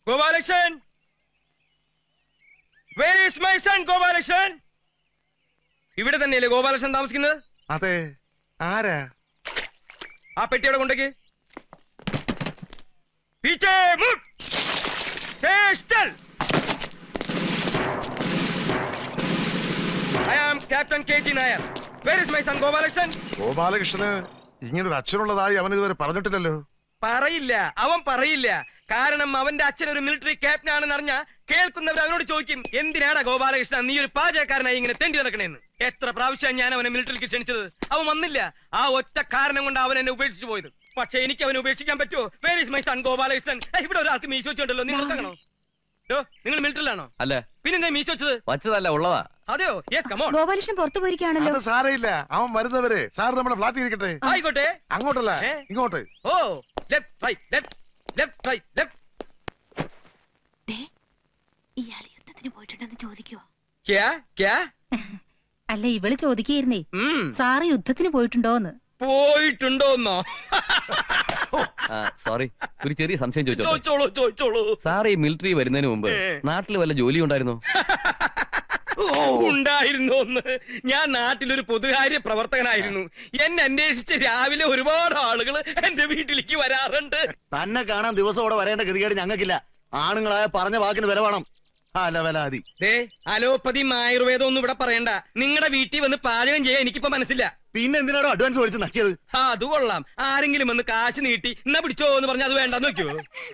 Gopalakrishnan where is my son Gopalakrishnan ഇവിടെ തന്നെയല്ലേ ഗോപാലകൃഷ്ണൻ താമസിക്കുന്നത് അതെ ആരാ ആ പെട്ടിയുടെ കൊണ്ടേക്ക് പീച്ചേ മുട്ട് സ്റ്റൽ I am captain K T Nair where is my son Gopalakrishnan ഗോപാലകൃഷ്ണന് ഇങ്ങനൊരു അച്ഛനുള്ളതായി അവൻ ഇതുവരെ പറഞ്ഞിട്ടില്ലല്ലോ പറയില്ല അവൻ പറയില്ല കാരണം അവന്റെ അച്ഛൻ ഒരു മിലിറ്ററി ക്യാപ്റ്റൻ ആണെന്ന് അറിഞ്ഞ കേൾക്കുന്നവർ അവനോട് ചോദിക്കും എന്തിനാടാ ഗോപാലകൃഷ്ണൻ നീ ഒരു പാചകക്കാരനായി ഇങ്ങനെ തെണ്ടി നടക്കണേന്ന് എത്ര പ്രാവശ്യം ഞാൻ അവനെ മിലിറ്ററിക്ക് ക്ഷണിച്ചത് അവൻ വന്നില്ല ആ ഒറ്റ കാരണം കൊണ്ട് അവൻ എന്നെ ഉപേക്ഷിച്ചു പോയത് പക്ഷെ എനിക്ക് അവനെ ഉപേക്ഷിക്കാൻ പറ്റുമോ where is my son Gopalakrishnan ഏയ്, ഇവിടെ ഒരാൾക്ക് മീശ വെച്ചിട്ടുണ്ടല്ലോ നിങ്ങൾ കാണോ നിങ്ങൾ മിലിറ്ററിലാണോ അല്ല പിന്നെന്താ മീശ വെച്ചത് വച്ചതല്ല ഉള്ളതാ അതെയോ യെസ് കമോൺ ഗോപാലകൃഷ്ണൻ പുറത്തു പോയിരിക്കുകയാണല്ലോ അത് സാരയില്ല അവൻ വരുന്നവരെ സാർ നമ്മുടെ ഫ്ലാറ്റിൽ ഇരിക്കട്ടെ ആയിക്കോട്ടെ അങ്ങോട്ടല്ല ഏ? ഇങ്ങോട്ട് ഓ left right left left right left ഇയാൾ യുദ്ധത്തിന് പോയിട്ടുണ്ടെന്ന് ചോദിക്കുവോ ക്യാ ക്യാ അല്ല ഇവള് ചോദിക്കുകയായിരുന്നേ ഉം സാറ് യുദ്ധത്തിന് പോയിട്ടുണ്ടോന്ന് പോയിട്ടുണ്ടോന്നോ സോറി ഒരു ചെറിയ സംശയം ചോദിച്ചോ ചോദിച്ചോളൂ ചോദിച്ചോളൂ സാർ ഈ മിലിറ്ററി വരുന്നതിന് മുമ്പ് ഏ. നാട്ടിൽ വല്ല ജോലി ഉണ്ടായിരുന്നോ ഉണ്ടായിരുന്നു ഒന്ന് ഞാൻ നാട്ടിലൊരു പൊതുകാര്യ പ്രവർത്തകനായിരുന്നു എന്നെ അന്വേഷിച്ച് രാവിലെ ഒരുപാട് ആളുകൾ എന്റെ വീട്ടിലേക്ക് വരാറുണ്ട് തന്നെ കാണാൻ ദിവസം അവിടെ വരേണ്ട ഗതികേട് ഞങ്ങൾക്കില്ല ആണുങ്ങളായ പറഞ്ഞ വാക്കിന് വില വേണം അല്ല വില അതി ദേ അലോപ്പതിയും ആയുർവേദം ഒന്നും ഇവിടെ പറയണ്ട നിങ്ങളുടെ വീട്ടിൽ വന്ന് പാചകം ചെയ്യാൻ എനിക്കിപ്പോ മനസ്സില്ല പിന്നെ എന്തിനാണോ അഡ്വാൻസ് മേടിച്ച് നക്കിയത് ആ അത് കൊള്ളാം ആരെങ്കിലും വന്ന് കാശ് നീട്ടി എന്നാ പിടിച്ചോ എന്ന് പറഞ്ഞ അത് വേണ്ടെന്ന് വെക്കുവോ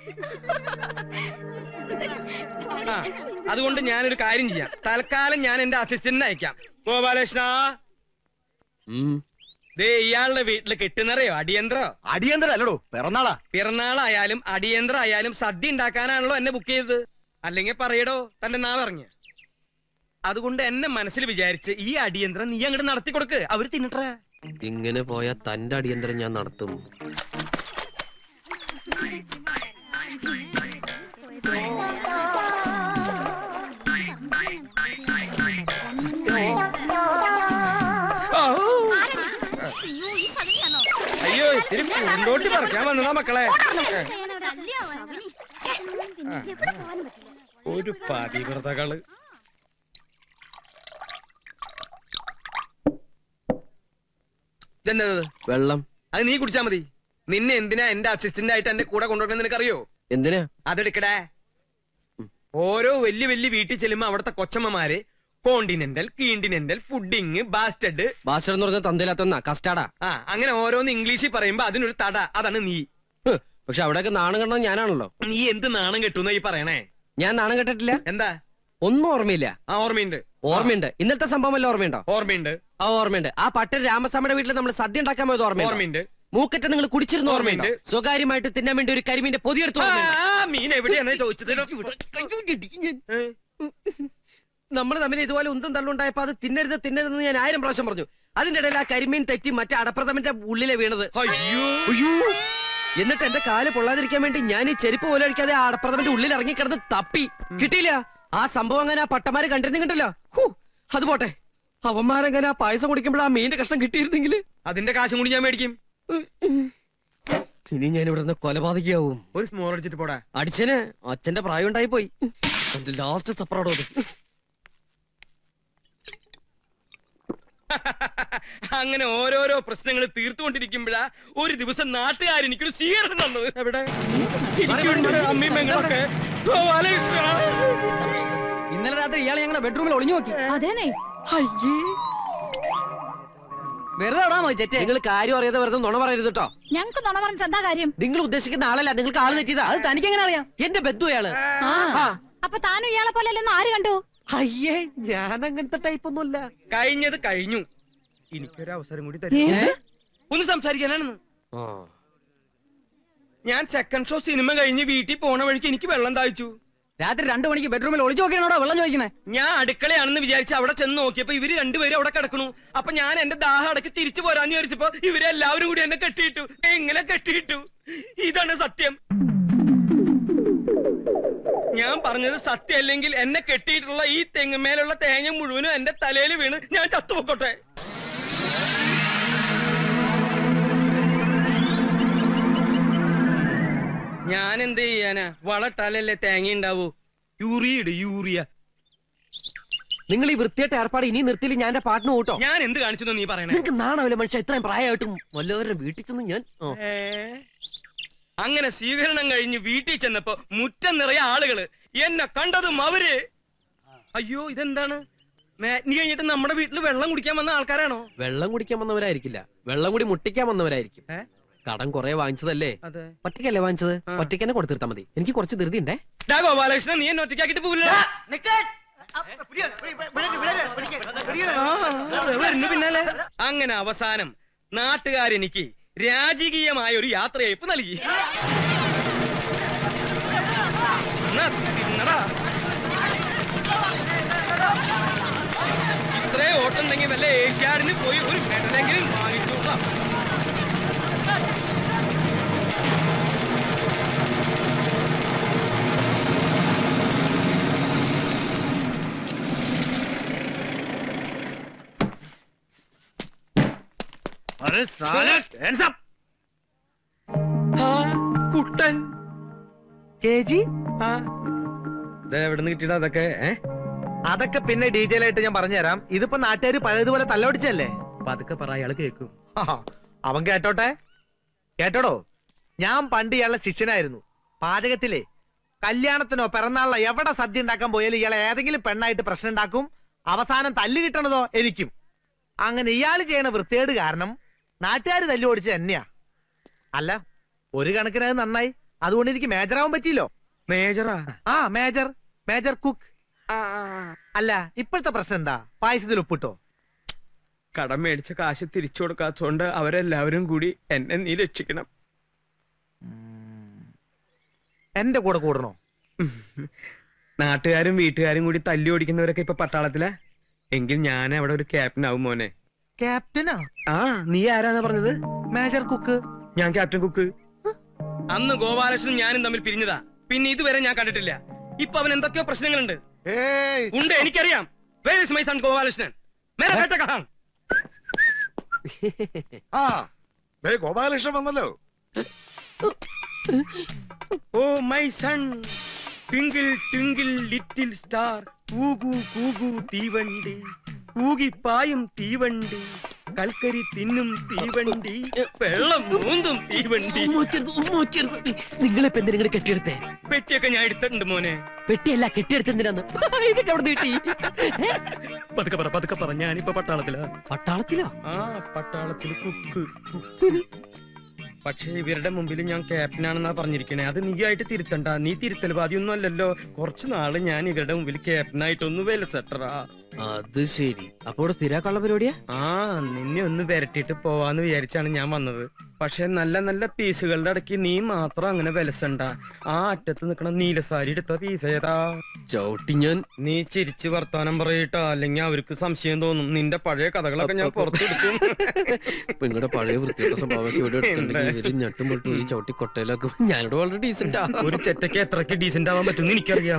ആ അതുകൊണ്ട് ഞാനൊരു കാര്യം ചെയ്യാം തൽക്കാലം ഞാൻ എന്റെ അസിസ്റ്റന്റിനെ അയക്കാം ഗോപാലകൃഷ്ണ ഉം. ദേ ഇയാളുടെ വീട്ടില് കെട്ടുന്നറിയോ അടിയന്തരോ അടിയന്തര അല്ലടോ പിറന്നാളാ പിറന്നാളായാലും അടിയന്തരം ആയാലും സദ്യ ഉണ്ടാക്കാനാണല്ലോ എന്നെ ബുക്ക് ചെയ്തത് അല്ലെങ്കിൽ പറയടോ തന്റെ നാ പറഞ്ഞ് അതുകൊണ്ട് എന്നെ മനസ്സിൽ വിചാരിച്ച് ഈ അടിയന്തരം നീ അങ്ങോട്ട് നടത്തി കൊടുക്ക് അവര് തിന്നിട്ടേ ഇങ്ങനെ പോയാ തന്റെ അടിയന്തരം ഞാൻ നടത്തും അയ്യോ ഇത്തിരി പൂന്തോട്ടി പറിക്കാൻ വന്നതാ മക്കളെ ഒരു പതിവ്രതകള് ഇതെന്നത് വെള്ളം അത് നീ കുടിച്ചാ മതി നിന്നെ എന്തിനാ എന്റെ അസിസ്റ്റന്റ് ആയിട്ട് എന്റെ കൂടെ കൊണ്ടുവരണം നിനക്കറിയോ എന്തിനാ അതെടുക്കടേ ഓരോ വലിയ വലിയ വീട്ടിൽ ചെല്ലുമ്പോ അവിടുത്തെ കൊച്ചമ്മമാര് കോണ്ടിനെന്റൽ കീണ്ടിനെന്റൽ ഫുഡിങ് ബാസ്റ്റഡ് ഭാഷ എന്ന് പറഞ്ഞ തന്തയിലാത്തന്നാ കസ്റ്റാർഡാ ആ അങ്ങനെ ഓരോന്ന് ഇംഗ്ലീഷിൽ പറയുമ്പോ അതിനൊരു തട അതാണ് നീ പക്ഷെ അവിടെയൊക്കെ നാണം കണ്ടത് ഞാനാണല്ലോ നീ എന്ത് നാണം കെട്ടുന്ന ഈ പറയണേ ഞാൻ നാണം കെട്ടിട്ടില്ല എന്താ ഒന്നും ഓർമ്മയില്ല ആ ഓർമ്മയുണ്ട് ഓർമ്മയുണ്ട് ഇന്നലത്തെ സംഭവം വല്ല ഓർമ്മയുണ്ടോ ഓർമ്മയുണ്ട് ആ ഓർമ്മയുണ്ട് ആ പട്ടൻ രാമസ്വാമിയുടെ വീട്ടിൽ നമ്മൾ സദ്യ ഉണ്ടാക്കാൻ പോയത് ഓർമ്മയുണ്ട് ഓർമ്മയുണ്ട് മൂക്കറ്റ നിങ്ങൾ കുടിച്ചിരുന്ന ഓർമ്മയുണ്ട് ഓർമ്മയുണ്ട്. സ്വകാര്യമായിട്ട് തിന്നാൻ വേണ്ടി ഒരു കരിമീന്റെ പൊതിയെടുത്ത് ആ, ഓർമ്മയുണ്ട് ആ, മീൻ എവിടെയാണ് ചോദിച്ചത് ഏ? നമ്മൾ തമ്മിൽ ഇതുപോലെ ഉന്തം തള്ളുണ്ടായപ്പോ അത് തിന്നരുത് തിന്നരുതെന്ന് ഞാൻ ആയിരം പ്രാവശ്യം പറഞ്ഞു അതിന്റെ ഇടയിൽ ആ കരിമീൻ തെറ്റി മറ്റേ അടപ്രഥമന്റെ ഉള്ളിലെ വീണത് അയ്യോ അയ്യോ എന്നിട്ട് എന്റെ കാല് പൊള്ളാതിരിക്കാൻ വേണ്ടി ഞാൻ ഈ ചെരുപ്പ് പോലെ അടിക്കാതെ ആ അടപ്രഥമന്റെ ഉള്ളിൽ ഇറങ്ങിക്കിടന്ന് തപ്പി കിട്ടിയില്ല ആ സംഭവം അങ്ങനെ ആ പട്ടമാര് കണ്ടിരുന്നു കണ്ടല്ലോ ഹൂ അത് പോട്ടെ അവന്മാരങ്ങനെ ആ പായസം കുടിക്കുമ്പോൾ ആ മീന്റെ കഷ്ണം കിട്ടിയിരുന്നെങ്കിൽ അതിന്റെ കാശും കൂടി ഞാൻ മേടിക്കും ഇനി ഞാൻ ഇവിടെ നിന്ന് കൊലപാതകയാവും ഒരു സ്മോൾ അടിച്ചിട്ട് പോടാ അടിച്ചന് അച്ഛന്റെ പ്രായം ഉണ്ടായി പോയി ലാസ്റ്റ് സപ്പറോടോ അത് അങ്ങനെ ഓരോരോ പ്രശ്നങ്ങൾ തീർത്തുകൊണ്ടിരിക്കുമ്പോഴാ ഒരു ദിവസം നാട്ടുകാർ എനിക്കൊരു സ്വീകരണം തന്നത് എവിടെ ഇരിക്കുന്നുണ്ട് അമ്മയും പെങ്ങളൊക്കെ ഓ, ബാലകൃഷ്ണ. ഇന്നലെ രാത്രി ഇയാൾ ഞങ്ങളുടെ ബെഡ്റൂമിൽ ഒളിഞ്ഞു നോക്കി അതേനെ അയ്യേ വെറുതെ ഇടാ മതി ചേച്ചേ നിങ്ങൾ കാര്യം അറിയാതെ വെറുതെ നുണ പറയരുത് കേട്ടോ ഞങ്ങക്ക് നുണ പറഞ്ഞിട്ട് എന്താ കാര്യം നിങ്ങൾ ഉദ്ദേശിക്കുന്ന ആളല്ല നിങ്ങൾക്ക് ആള് തെറ്റിയതാ അത് തനിക്ക് എങ്ങനെ അറിയാം എന്റെ ബന്ധു അയാള് ആ. അപ്പൊ താനും ഇയാളെ പോലെ അല്ലെന്ന് ആര് കണ്ടു അയ്യേ ഞാൻ അങ്ങനത്തെ ടൈപ്പ് ഒന്നുമല്ല കഴിഞ്ഞത് കഴിഞ്ഞു എനിക്കൊരു അവസരം കൂടി തരും ഒന്ന് സംസാരിക്കാനാണെന്ന് ഞാൻ സെക്കൻഡ് ഷോ സിനിമ കഴിഞ്ഞ് വീട്ടിൽ പോണ വഴിക്ക് എനിക്ക് വെള്ളം താഴ്ച്ചു രാത്രി രണ്ടു മണിക്ക് ബെഡ്റൂമിൽ ഒളിച്ചു നോക്കിയാണോ വെള്ളം ചോദിക്കുന്നത് ഞാൻ അടുക്കളയാണെന്ന് വിചാരിച്ച് അവിടെ ചെന്ന് നോക്കിയപ്പോ ഇവര് രണ്ടുപേരും അവിടെ കിടക്കണു അപ്പൊ ഞാൻ എന്റെ ദാഹം അടക്കി തിരിച്ചു പോരാന്ന് വിചാരിച്ചപ്പോ ഇവര് എല്ലാവരും കൂടി എന്നെ കെട്ടിയിട്ടു എങ്ങനെ കെട്ടിയിട്ടു ഇതാണ് സത്യം ഞാൻ പറഞ്ഞത് സത്യം അല്ലെങ്കിൽ എന്നെ കെട്ടിയിട്ടുള്ള ഈ തെങ്ങുമേലുള്ള തേങ്ങ മുഴുവനും എന്റെ തലയിൽ വീണ് ഞാൻ ചത്തുപൊക്കോട്ടെ ഞാൻ എന്ത് ചെയ്യാനാ വളട്ടാലല്ലേ തേങ്ങ ഉണ്ടാവൂ യൂറിയ ഇട് യൂറിയ നിങ്ങൾ ഈ വൃത്തിയായിട്ട് ഏർപ്പാട് ഇനി നിർത്തിയില്ല ഞാൻ എന്റെ പാട്ടിന് കൂട്ടോ ഞാൻ എന്ത് കാണിച്ചു നീ പറയണേ നിങ്ങൾക്ക് നാണാവില്ല മനുഷ്യ ഇത്രയും പ്രായമായിട്ടും വല്ലവരുടെ വീട്ടിൽ ചെന്ന് ഞാൻ ഓ. ഏ? അങ്ങനെ സ്വീകരണം കഴിഞ്ഞ് വീട്ടിൽ ചെന്നപ്പോ മുറ്റം നിറയെ ആളുകള് എന്നെ കണ്ടതും അവര് അയ്യോ ഇതെന്താണ് മാറ്റിനി കഴിഞ്ഞിട്ട് നമ്മുടെ വീട്ടിൽ വെള്ളം കുടിക്കാൻ വന്ന ആൾക്കാരാണോ വെള്ളം കുടിക്കാൻ വന്നവരായിരിക്കില്ല വെള്ളം കൂടി മുട്ടിക്കാൻ വന്നവരായിരിക്കും ഏ? കടം കുറെ വാങ്ങിച്ചതല്ലേ അതെ ഒറ്റയ്ക്കല്ലേ വാങ്ങിച്ചത് ആ. ഒറ്റയ്ക്ക് തന്നെ കൊടുത്തിരുത്താ മതി എനിക്ക് കുറച്ച് ധൃതി ഉണ്ടേ ഡാ ഗോപാലകൃഷ്ണൻ നീ എന്നെ ഒറ്റയ്ക്കാക്കിട്ട് പോവില്ല പിന്നാലെ അങ്ങനെ അവസാനം നാട്ടുകാരെനിക്ക് രാജകീയമായ ഒരു യാത്രയയപ്പ് നൽകി എന്നാ തിന്നടാ. ഇത്രേ ഓട്ടുണ്ടെങ്കിൽ വല്ല ഏഷ്യാഡിന് പോയി ഒരു മെഡലെങ്കിലും വാങ്ങിച്ചോളാം ആ, കുട്ടൻ ആ എവിടെ കിട്ടിയടാ അതൊക്കെ ഏ അതൊക്കെ പിന്നെ ഡീറ്റെയിൽ ആയിട്ട് ഞാൻ പറഞ്ഞുതരാം ഇതിപ്പോ നാട്ടുകാർ പഴയതുപോലെ തല്ലൊടിച്ചല്ലേ പതുക്കെ പറ അയാള് കേക്കും അവൻ കേട്ടോട്ടെ കേട്ടോടോ ഞാൻ പണ്ട് ഇയാളുടെ ശിഷ്യനായിരുന്നു പാചകത്തിലെ കല്യാണത്തിനോ പിറന്നാളിനോ എവിടെ സദ്യ ഉണ്ടാക്കാൻ പോയാലും ഇയാളെ ഏതെങ്കിലും പെണ്ണായിട്ട് പ്രശ്നം ഉണ്ടാക്കും അവസാനം തല്ല് കിട്ടണതോ എനിക്കും അങ്ങനെ ഇയാൾ ചെയ്യണ വൃത്തികേട് കാരണം നാട്ടുകാർ തല്ലു ഓടിച്ചത് എന്നെയാ അല്ല ഒരു കണക്കിന് അത് നന്നായി അതുകൊണ്ട് എനിക്ക് മേജറാവാൻ പറ്റിയില്ലോ മേജറാ ആ മേജർ മേജർ കുക്ക് അല്ല ഇപ്പോഴത്തെ പ്രശ്നം എന്താ പായസത്തിൽ ഉപ്പിട്ടോ കടം മേടിച്ച കാശ് തിരിച്ചു കൊടുക്കാത്തോണ്ട് അവരെല്ലാവരും കൂടി എന്നെ നീ രക്ഷിക്കണം എന്റെ കൂടെ കൂടണോ നാട്ടുകാരും വീട്ടുകാരും കൂടി തല്ലി ഓടിക്കുന്നവരൊക്കെ ഇപ്പൊ പട്ടാളത്തിലാ എങ്കിൽ ഞാൻ അവിടെ ഒരു ക്യാപ്റ്റൻ ആവും മോനെ ക്യാപ്റ്റനാ ആ നീ ആരാന്നാ പറഞ്ഞത് മേജർ കുക്ക് ഞാൻ ക്യാപ്റ്റൻ കുക്ക് അന്ന് ഗോപാലകൃഷ്ണനും ഞാനും തമ്മിൽ പിരിഞ്ഞതാ പിന്നെ ഇതുവരെ ഞാൻ കണ്ടിട്ടില്ല ഇപ്പൊ അവൻ എന്തൊക്കെയോ പ്രശ്നങ്ങളുണ്ട് ഏയ് ഉണ്ട് എനിക്കറിയാം where is my son Gopalakrishnan മേരെ ബേട്ട കഹാം ആ ദേ ഗോപാലകൃഷ്ണൻ വന്നല്ലോ oh my son twinkle twinkle little star കൂകു കൂകു തീവണ്ടി കൂകിപ്പായും തീവണ്ടി കൽക്കരി തിന്നും തീവണ്ടി വെള്ളം മൂന്നും തീവണ്ടി നിങ്ങളിപ്പോ എന്തിനാ ഇങ്ങട് കെട്ടിയെടുത്തേ പെട്ടിയൊക്കെ ഞാൻ എടുത്തിട്ടുണ്ട് മോനെ പെട്ടിയല്ല കെട്ടിയെടുത്ത് എന്തിനാന്ന് ഇതൊക്കെ അവിടെ കിട്ടി പതുക്കെ പറ പതുക്കെ പറ ഞാനിപ്പോ പട്ടാളത്തിലാ പട്ടാളത്തിലോ ആ പട്ടാളത്തിൽ കുക്ക് പക്ഷേ ഇവരുടെ മുമ്പിൽ ഞാൻ ക്യാപ്റ്റനാണെന്നാ പറഞ്ഞിരിക്കണേ അത് നീ ആയിട്ട് തിരുത്തണ്ട നീ തിരുത്തൽ ബാധിയൊന്നും അല്ലല്ലോ കുറച്ചു നാള് ഞാൻ ഇവരുടെ മുമ്പിൽ ക്യാപ്റ്റനായിട്ടൊന്ന് വിലസെട്ടറാ അത് ശരി അപ്പൊ ഇവിടെ സ്ഥിരാക്കാനുള്ള പരിപാടിയാ ആ നിന്നെ ഒന്ന് വരട്ടിട്ട് പോവാന്ന് വിചാരിച്ചാണ് ഞാൻ വന്നത് പക്ഷെ നല്ല നല്ല പീസുകളുടെ ഇടയ്ക്ക് നീ മാത്രം അങ്ങനെ വിലസണ്ട ആ അറ്റത്ത് നിക്കണ നീലസാരി എടുത്ത പീസ് ഏതാ ചവിട്ടി ഞാൻ നീ ചിരിച്ച് വർത്താനം പറയട്ടാ അല്ലെങ്കിൽ അവർക്ക് സംശയം തോന്നും നിന്റെ പഴയ കഥകളൊക്കെ ഞാൻ പുറത്തെടുക്കും നിങ്ങളുടെ പഴയ വൃത്തിയുടെ സ്വഭാവമൊക്കെ ഇവിടെ എടുത്തിട്ടുണ്ടെങ്കിൽ ഇവര് ഞെട്ടും പൊട്ടും ഒരു ചവിട്ടി കൊട്ടയിലാക്കും ഞാനിവിടെ വളരെ ഡീസന്റാ ഒരു ചെറ്റയ്ക്ക് എത്രക്ക് ഡീസന്റ് ആവാൻ പറ്റും എനിക്കറിയാം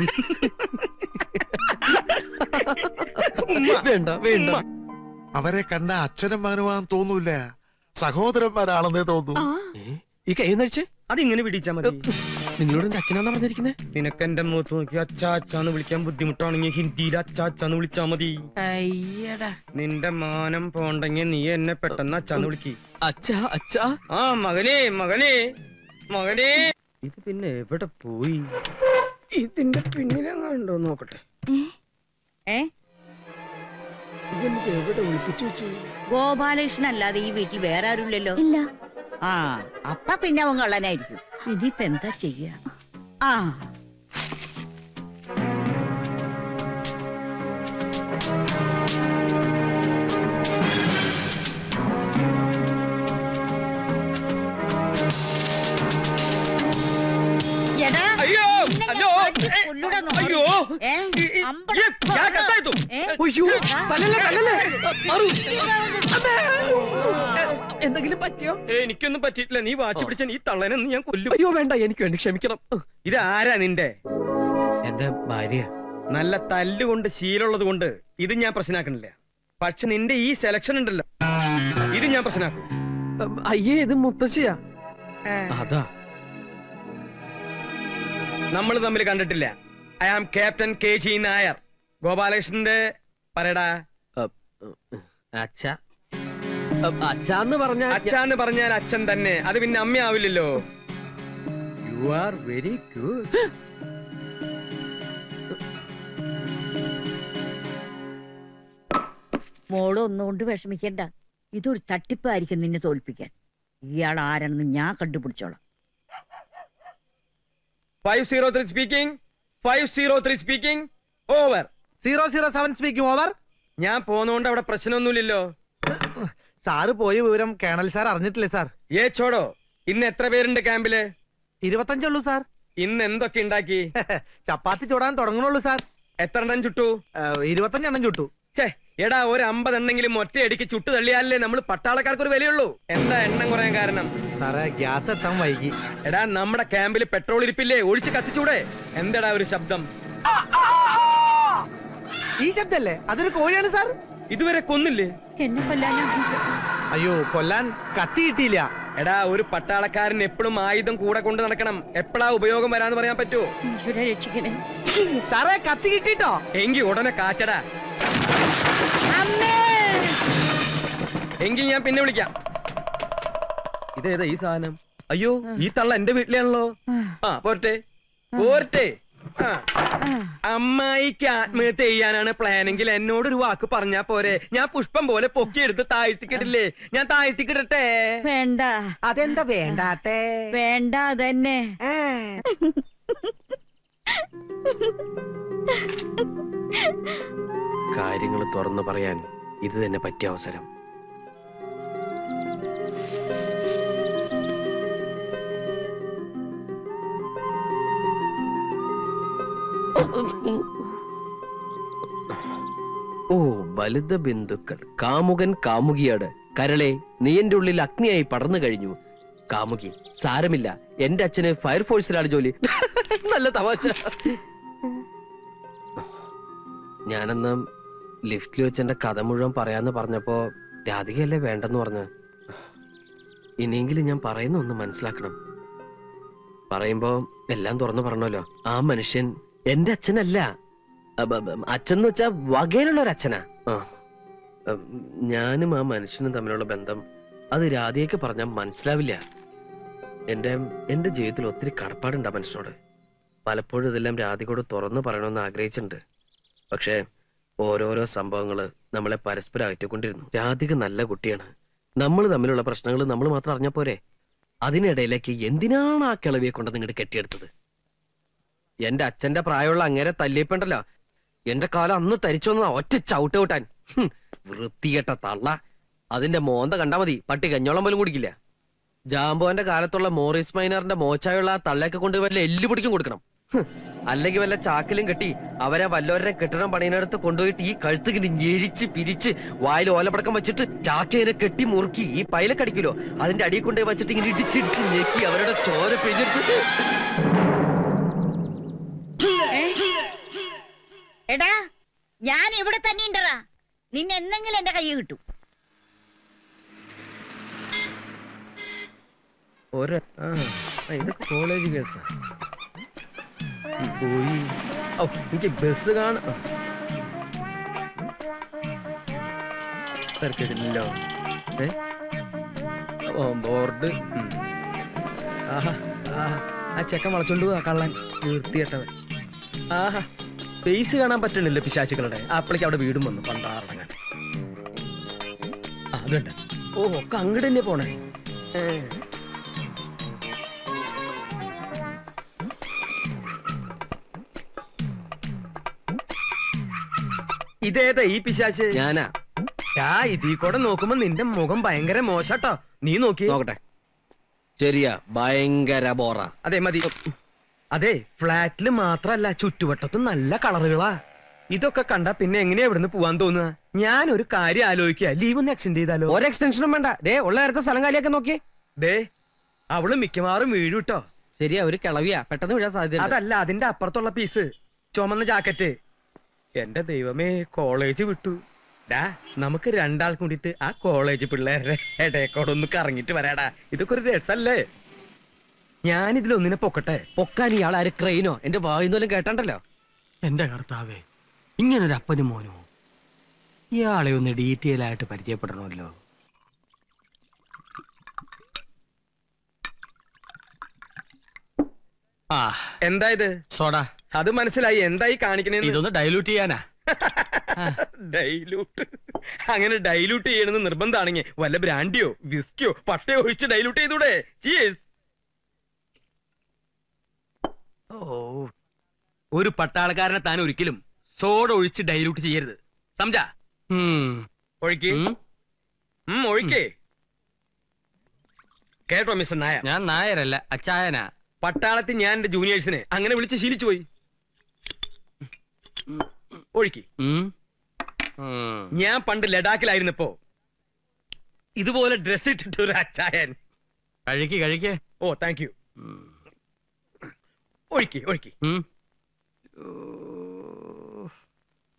വേണ്ട വേണ്ട അവരെ കണ്ട അച്ഛനും മകനുമാന്ന് തോന്നൂല സഹോദരന്മാരാണെന്നേ തോന്നൂ ഏ? ഈ കൈ നഴിച്ചേ അതിങ്ങനെ പിടിച്ചാ മതി നിങ്ങളോട് എന്റെ അച്ഛനാന്നാ പറഞ്ഞിരിക്കുന്നേ നിനക്ക് എന്റെ മുഖത്ത് നോക്കി അച്ചാ അച്ചാന്ന് വിളിക്കാൻ ബുദ്ധിമുട്ടാണെങ്കിൽ ഹിന്ദിയിൽ അച്ചാ അച്ചാന്ന് വിളിച്ചാ മതി അയ്യടാ നിന്റെ മാനം പോണ്ടെങ്കിൽ നീ എന്നെ പെട്ടെന്ന് അച്ചാന്ന് വിളിക്ക് അച്ഛാ അച്ഛാ ആ മകനെ മകനെ മകനെ ഇത് പിന്നെ എവിടെ പോയി ഇതിന്റെ പിന്നിലെങ്ങാണ്ടോ നോക്കട്ടെ ഏ ഇതെനിക്ക് എവിടെ ഒളിപ്പിച്ചു വെച്ചു ഗോപാലകൃഷ്ണൻ അല്ലാതെ ഈ വീട്ടിൽ വേറെ ആരുമില്ലല്ലോ ഇല്ല ആ അപ്പ പിന്നെ അവൻ കള്ളനായിരിക്കും ഇനിയിപ്പ എന്താ ചെയ്യ ആ എടാ, അയ്യോ നിന്നെ ഞാൻ അയ്യോ അടിച്ച് ഏ, കൊല്ലൂടാ നോക്ക്. അയ്യോ ഏ, ഈ- ഈ- അമ്പട ഈ- ഞാൻ കത്തായിത്തു. ഏ, അയ്യോ തല്ലല്ലേ തല്ലല്ലേ മാറൂ അമ്മേ. എന്തെങ്കിലും പറ്റിയോ ഏ, എനിക്കൊന്നും പറ്റിയിട്ടില്ല നീ വാച്ച് പിടിച്ച നീ തള്ളനെന്ന് ഞാൻ കൊല്ലും അയ്യോ വേണ്ട എനിക്ക് വേണ്ടി ക്ഷമിക്കണം ഇത് ആരാ നിന്റെ എന്റെ ഭാര്യ നല്ല തല്ലുകൊണ്ട് ശീലമുള്ളത് കൊണ്ട് ഇത് ഞാൻ പ്രശ്നമാക്കണില്ല പക്ഷെ നിന്റെ ഈ സെലക്ഷൻ ഉണ്ടല്ലോ ഇത് ഞാൻ പ്രശ്നമാക്കും ഉം, അയ്യേ ഇത് മുത്തശ്ശിയാ അതാ നമ്മൾ തമ്മിൽ കണ്ടിട്ടില്ല I am captain K G Nair ഗോപാലകൃഷ്ണന്റെ പറയടാ അച്ഛ അച്ഛന്ന് പറഞ്ഞ അച്ഛാന്ന് പറഞ്ഞാൽ അച്ഛൻ തന്നെ അത് പിന്നെ അമ്മയാവില്ലല്ലോ യു ആർ വെരി ഗുഡ് മോള് ഒന്നുകൊണ്ട് വിഷമിക്കണ്ട ഇതൊരു തട്ടിപ്പായിരിക്കും നിന്നെ തോൽപ്പിക്കാൻ ഇയാൾ ആരാണെന്ന് ഞാൻ കണ്ടുപിടിച്ചോളാം five zero three speaking five zero three speaking over zero zero seven speaking over ഞാൻ പോന്നോണ്ട് അവിടെ പ്രശ്നമൊന്നുമില്ലല്ലോ സാറ് പോയ വിവരം കേണൽ സാർ അറിഞ്ഞിട്ടില്ലേ സാർ ഏ ചോടോ ഇന്ന് എത്ര പേരുണ്ട് ക്യാമ്പില് ഇരുപത്തഞ്ചുള്ളൂ സാർ ഇന്ന് എന്തൊക്കെ ഉണ്ടാക്കി ചപ്പാത്തി ചൂടാൻ തുടങ്ങണുള്ളൂ സാർ എത്ര എണ്ണം ചുട്ടു ഏഹ്, ഇരുപത്തഞ്ചെണ്ണം ചുട്ടു ഛേ എടാ ഒരു അമ്പതെണ്ണെങ്കിലും ഒറ്റയടിക്ക് ചുട്ടു തള്ളിയാലേ നമ്മൾ പട്ടാളക്കാർക്ക് ഒരു വിലയുള്ളൂ എന്താ എണ്ണം കുറയാൻ കാരണം സാറേ ഗ്യാസ് എത്താൻ വൈകി എടാ നമ്മുടെ ക്യാമ്പിൽ പെട്രോൾ ഇരിപ്പില്ലേ ഒഴിച്ച് കത്തിച്ചൂടെ എന്താടാ ഒരു ശബ്ദം ഈ ശബ്ദല്ലേ അതൊരു കോഴിയാണ് സാർ ഇതുവരെ കൊന്നില്ലേ എന്നെ കൊല്ലാനാ അയ്യോ കൊല്ലാൻ കത്തി കിട്ടിയില്ല എടാ ഒരു പട്ടാളക്കാരൻ എപ്പോഴും ആയുധം കൂടെ കൊണ്ട് നടക്കണം എപ്പോഴാ ഉപയോഗം വരാന്ന് പറയാൻ പറ്റുമോ ഈശ്വര രക്ഷിക്കണേ സാറേ കത്തി കിട്ടിട്ടോ എങ്കി ഉടനെ കാച്ചടാ എങ്കി ഞാൻ പിന്നെ വിളിക്കാം ഇതേതാ ഈ സാധനം അയ്യോ ഈ തള്ള എന്റെ വീട്ടിലാണല്ലോ ആ പോരട്ടെ പോരട്ടെ ആ അമ്മായിക്ക് ആത്മഹത്യ ചെയ്യാനാണ് പ്ലാനെങ്കിൽ എന്നോട് ഒരു വാക്ക് പറഞ്ഞാ പോരെ ഞാൻ പുഷ്പം പോലെ പൊക്കിയെടുത്ത് താഴ്ത്തിക്കിടില്ലേ ഞാൻ താഴ്ത്തിക്കിടട്ടെ വേണ്ട അതെന്താ വേണ്ടാത്തേ വേണ്ട അതന്നെ കാര്യങ്ങൾ തുറന്നു പറയാൻ ഇത് തന്നെ പറ്റിയ അവസരം ഓ വലുത ബന്ധുക്കൾ കാമുകൻ കാമുകിയാണ് കരളെ നീ എന്റെ ഉള്ളിൽ അഗ്നിയായി പടർന്നു കഴിഞ്ഞു കാമുകി സാരമില്ല എന്റെ അച്ഛന് ഫയർഫോഴ്സിലാണ് ജോലി നല്ല തമാശ ഞാനന്ന് ലിഫ്റ്റിൽ വെച്ച് എന്റെ കഥ മുഴുവൻ പറയാന്ന് പറഞ്ഞപ്പോ രാധികയല്ലേ വേണ്ടെന്ന് പറഞ്ഞു ഇനിയെങ്കിലും ഞാൻ പറയുന്ന ഒന്ന് മനസ്സിലാക്കണം പറയുമ്പോ എല്ലാം തുറന്നു പറഞ്ഞല്ലോ ആ മനുഷ്യൻ എന്റെ അച്ഛനല്ല അബ- ബ- അച്ഛൻ എന്ന് വെച്ചാ വകയിലുള്ള ഒരു അച്ഛനാ ആ. ഉം, ഞാനും ആ മനുഷ്യനും തമ്മിലുള്ള ബന്ധം അത് രാധികയ്ക്ക് പറഞ്ഞാൽ മനസ്സിലാവില്ല എന്റെ എന്റെ ജീവിതത്തിൽ ഒത്തിരി കടപ്പാടുണ്ട് ആ മനുഷ്യനോട് പലപ്പോഴും ഇതെല്ലാം രാധികയോട് തുറന്നു പറയണമെന്ന് ആഗ്രഹിച്ചിട്ടുണ്ട് പക്ഷേ ഓരോരോ സംഭവങ്ങള് നമ്മളെ പരസ്പരം അകറ്റിക്കൊണ്ടിരുന്നു രാധിക നല്ല കുട്ടിയാണ് നമ്മൾ തമ്മിലുള്ള പ്രശ്നങ്ങൾ നമ്മൾ മാത്രം അറിഞ്ഞ പോരെ അതിനിടയിലേക്ക് എന്തിനാണ് ആ കിളവിയെ കൊണ്ട് നിങ്ങോട്ട് കെട്ടിയെടുത്തത് എന്റെ അച്ഛന്റെ പ്രായമുള്ള അങ്ങേരെ തല്ലിയപ്പുണ്ടല്ലോ എന്റെ കാലം അന്ന് തരിച്ചു വന്നതാ ഒറ്റ ചവിട്ട് വിട്ടാൻ ഹും, വൃത്തികെട്ട തള്ള അതിന്റെ മോന്ത കണ്ടാ മതി പട്ടി കഞ്ഞോളം പോലും കുടിക്കില്ല ജാമ്പോന്റെ കാലത്തുള്ള മോറിസ് മൈനറിന്റെ മോച്ചായുള്ള ആ തള്ളയൊക്കെ കൊണ്ട് വല്ല എല്ലു പിടിക്കും കൊടുക്കണം ഹും, അല്ലെങ്കിൽ വല്ല ചാക്കിലും കെട്ടി അവരെ വല്ലവരുടെ കെട്ടിടം പണിയിനടുത്ത് കൊണ്ടുപോയിട്ട് ഈ കഴുത്തിങ്ങനെ ഞെരിച്ച് പിരിച്ച് വായിൽ ഓലപ്പടക്കം വെച്ചിട്ട് ചാക്കിനെ കെട്ടി മുറുക്കി ഈ പൈലക്കടിക്കുമല്ലോ അതിന്റെ അടിയിൽ കൊണ്ടുപോയി വെച്ചിട്ട് ഇങ്ങനെ ഇടിച്ചിടിച്ച് ഞെക്കി അവരുടെ ചോര പിഴിഞ്ഞെടുത്ത് എടാ ഞാൻ ഇവിടെ തന്നെ ഉണ്ടടാ നിന്നെ എന്തെങ്കിലും എന്റെ കൈ കിട്ടും ഒരു ആ ആ, ഇതൊക്കെ കോളേജ് കേസാ പോയി ഓ എനിക്ക് ബസ് കാണാം തിരക്കില്ലല്ലോ ഏ ഓ ബോർഡ് ഉം. ആഹാ ആഹാ ആ ചെക്കൻ വളച്ചോണ്ട് പോവാ കള്ളൻ വൃത്തികെട്ടവൻ ആഹാ ഫേസ് കാണാൻ പറ്റണില്ല പിശാചുക്കളുടെ അപ്പളേക്ക് അവിടെ വീടും വന്നു പണ്ടാറടങ്ങാൻ ആ, അതുണ്ട് ഓ ഒക്കെ അങ്ങോട്ട് തന്നെ പോണേ ഏ ഇതേതാ ഈ പിശാച്ച് ഞാനാ ആ ഇതീ കൂടെ നോക്കുമ്പോ നിന്റെ മുഖം ഭയങ്കര മോശാട്ടോ നീ നോക്കി നോക്കട്ടെ ശരിയാ ഭയങ്കര ബോറ അതെ മതി അതെ ഫ്ലാറ്റില് മാത്രല്ല ചുറ്റുവട്ടത്തും നല്ല കളറുകളാ ഇതൊക്കെ കണ്ടാ പിന്നെ എങ്ങനെയാ ഇവിടുന്ന് പോവാൻ തോന്നുക ഞാൻ ഒരു കാര്യം ആലോചിക്കുക ലീവ് ഒന്ന് എക്സ്റ്റെൻഡ് ചെയ്താലോ ഒരു എക്സ്റ്റൻഷനും വേണ്ട ദേ ഉള്ള നേരത്തെ സ്ഥലം കാലിയൊക്കെ നോക്കി ദേ അവള് മിക്കവാറും വീഴും ട്ടോ ശരിയാ ഒരു കിളവിയാ പെട്ടെന്ന് വീഴാൻ സാധ്യത അതല്ല അതിന്റെ അപ്പുറത്തുള്ള പീസ് ചുമന്ന ജാക്കറ്റ് എന്റെ ദൈവമേ കോളേജ് വിട്ടു ഡാ നമുക്ക് രണ്ടാൾ കൂടിയിട്ട് ആ കോളേജ് പിള്ളേരുടെ ഇടയക്കോടെ ഒന്ന് കറങ്ങിട്ട് വരാടാ ഇതൊക്കെ ഒരു രസല്ലേ ഞാനിതിലൊന്നിനെ പൊക്കട്ടെ പൊക്കാൻ ഇയാൾ ആര് ക്രെയിനോ എന്റെ വായുന്നോലും കേട്ടണ്ടല്ലോ എന്റെ കർത്താവേ ഇങ്ങനൊരു അപ്പനും മോനോ ഇയാളെ ഒന്ന് ഡീറ്റെയിൽ ആയിട്ട് പരിചയപ്പെടണമല്ലോ ആ എന്താ ഇത് സോഡ അത് മനസ്സിലായി എന്തായി കാണിക്കണേന്ന് ഇതൊന്ന് ഡൈലൂട്ട് ചെയ്യാനാ ഡൈലൂട്ട് അങ്ങനെ ഡൈലൂട്ട് ചെയ്യണമെന്ന് നിർബന്ധമാണെങ്കിൽ വല്ല ബ്രാൻഡിയോ വിസ്കിയോ പട്ടയോ ഒഴിച്ച് ഡൈലൂട്ട് ചെയ്തൂടെ Cheers. ഓ ഒരു പട്ടാളക്കാരനെ താൻ ഒരിക്കലും സോഡ ഒഴിച്ച് ഡൈലൂട്ട് ചെയ്യരുത് സംജാ ഉം. ഒഴിക്ക് ഉം. ഉം, ഒഴിക്കേ കേട്ടോ മിസ്റ്റർ നായർ ഞാൻ നായരല്ല അച്ചായനാ പട്ടാളത്തിൽ ഞാൻ എന്റെ ജൂനിയേഴ്സിനെ അങ്ങനെ വിളിച്ച് ശീലിച്ചു പോയി ഒഴുക്കി ഉം. ഉം. ഞാൻ പണ്ട് ലഡാക്കിലായിരുന്നപ്പോ ഇതുപോലെ ഡ്രസ് ഇട്ടിട്ട് ഒരു അച്ചായൻ കഴിക്ക് കഴിക്ക് ഓ താങ്ക് യു ഉം. ഒഴുക്കി ഒഴുക്കി ഉം.